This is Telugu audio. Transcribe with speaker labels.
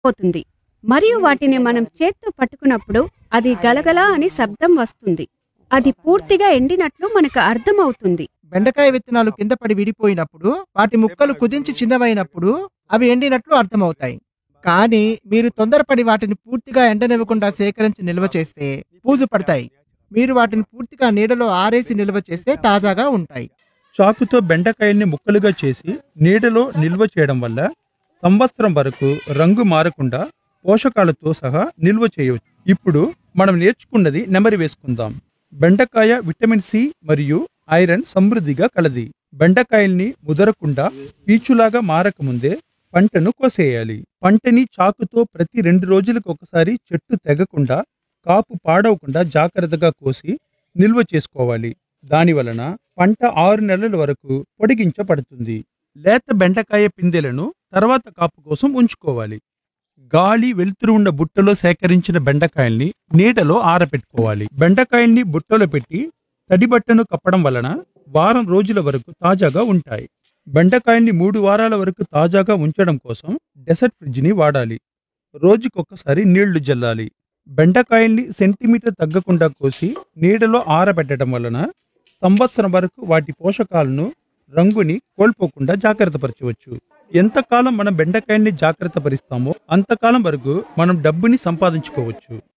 Speaker 1: పోతుంది మరియు వాటిని మనం చేత్తో పట్టుకున్నప్పుడు అది గలగలా అని శబ్దం వస్తుంది అది పూర్తిగా ఎండినట్లు మనకు అర్థమవుతుంది
Speaker 2: బెండకాయ విత్తనాలు కింద పడి విడిపోయినప్పుడు వాటి ముక్కలు కుదించి చిన్నవైనప్పుడు అవి ఎండినట్లు అర్థమవుతాయి కానీ మీరు తొందరపడి వాటిని పూర్తిగా ఎండనివ్వకుండా సేకరించి నిల్వ చేస్తే పూజు పడతాయి మీరు వాటిని పూర్తిగా నీడలో ఆరేసి నిల్వ చేస్తే తాజాగా ఉంటాయి
Speaker 3: చాకుతో బెండకాయల్ని ముక్కలుగా చేసి నీడలో నిల్వ చేయడం వల్ల సంవత్సరం వరకు రంగు మారకుండా పోషకాలతో సహా నిల్వ చేయవచ్చు ఇప్పుడు మనం నేర్చుకున్నది నెమరి వేసుకుందాం బెండకాయ విటమిన్ సి మరియు ఐరన్ సమృద్ధిగా కలది బెండకాయల్ని ముదరకుండా పీచులాగా మారకముందే పంటను కోసేయాలి పంటని చాకుతో ప్రతి రెండు రోజులకు ఒకసారి చెట్టు తెగకుండా కాపు పాడవకుండా జాగ్రత్తగా కోసి నిల్వ చేసుకోవాలి దాని వలన పంట ఆరు నెలల వరకు పొడిగించబడుతుంది లేత బెండకాయ పిందెలను తర్వాత కాపు కోసం ఉంచుకోవాలి గాలి వెలుతురు ఉన్న బుట్టలో సేకరించిన బెండకాయల్ని నీడలో ఆరబెట్టుకోవాలి బెండకాయల్ని బుట్టలో పెట్టి తడి బట్టను కప్పడం వలన వారం రోజుల వరకు తాజాగా ఉంటాయి బెండకాయల్ని మూడు వారాల వరకు తాజాగా ఉంచడం కోసం డెసర్ట్ ఫ్రిడ్జ్ని వాడాలి రోజుకొకసారి నీళ్లు జల్లాలి బెండకాయల్ని సెంటీమీటర్ తగ్గకుండా కోసి నీడలో ఆరబెట్టడం వలన సంవత్సరం వరకు వాటి పోషకాలను రంగుని కోల్పోకుండా జాగ్రత్త పరచవచ్చు ఎంతకాలం మనం బెండకాయల్ని జాగ్రత్త పరిస్తామో అంతకాలం వరకు మనం డబ్బుని సంపాదించుకోవచ్చు